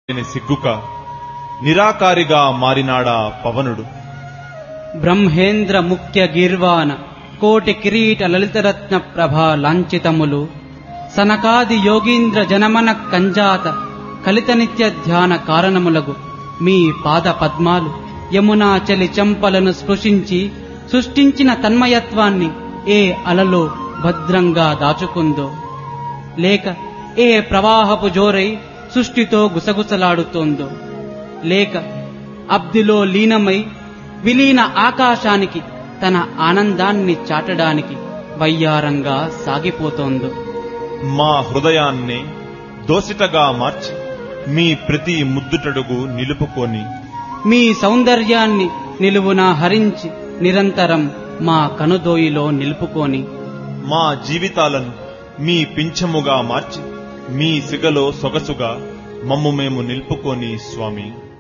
లేని సిగ్గుక నిరాకారిగా మారినాడా పవనుడు బ్రహ్మేంద్ర ముఖ్య గీర్వాణ కోటి కిరీట లలితరత్న ప్రభా లాంఛితములు సనకాది యోగీంద్ర జనమన కంజాత కలిత నిత్య ధ్యాన కారణములగు మీ పాద పద్మాలు యమునా చలి చెంపలను స్పృశించి సృష్టించిన తన్మయత్వాన్ని ఏ అలలో భద్రంగా దాచుకుందో లేక ఏ ప్రవాహపు జోరై సృష్టితో గుసగుసలాడుతోందో లేక అబ్దిలో లీనమై విలీన ఆకాశానికి తన ఆనందాన్ని చాటడానికి వయ్యారంగా సాగిపోతోందో మా హృదయాన్ని దోసిటగా మార్చి మీ ప్రతి ముద్దుటడుగు నిలుపుకొని మీ సౌందర్యాన్ని నిలువునా హరించి నిరంతరం మా కనుదోయిలో నిలుపుకొని మా జీవితాలను మీ పింఛముగా మార్చి మీ సిగలో సొగసుగా మమ్ము మేము నిలుపుకొని స్వామి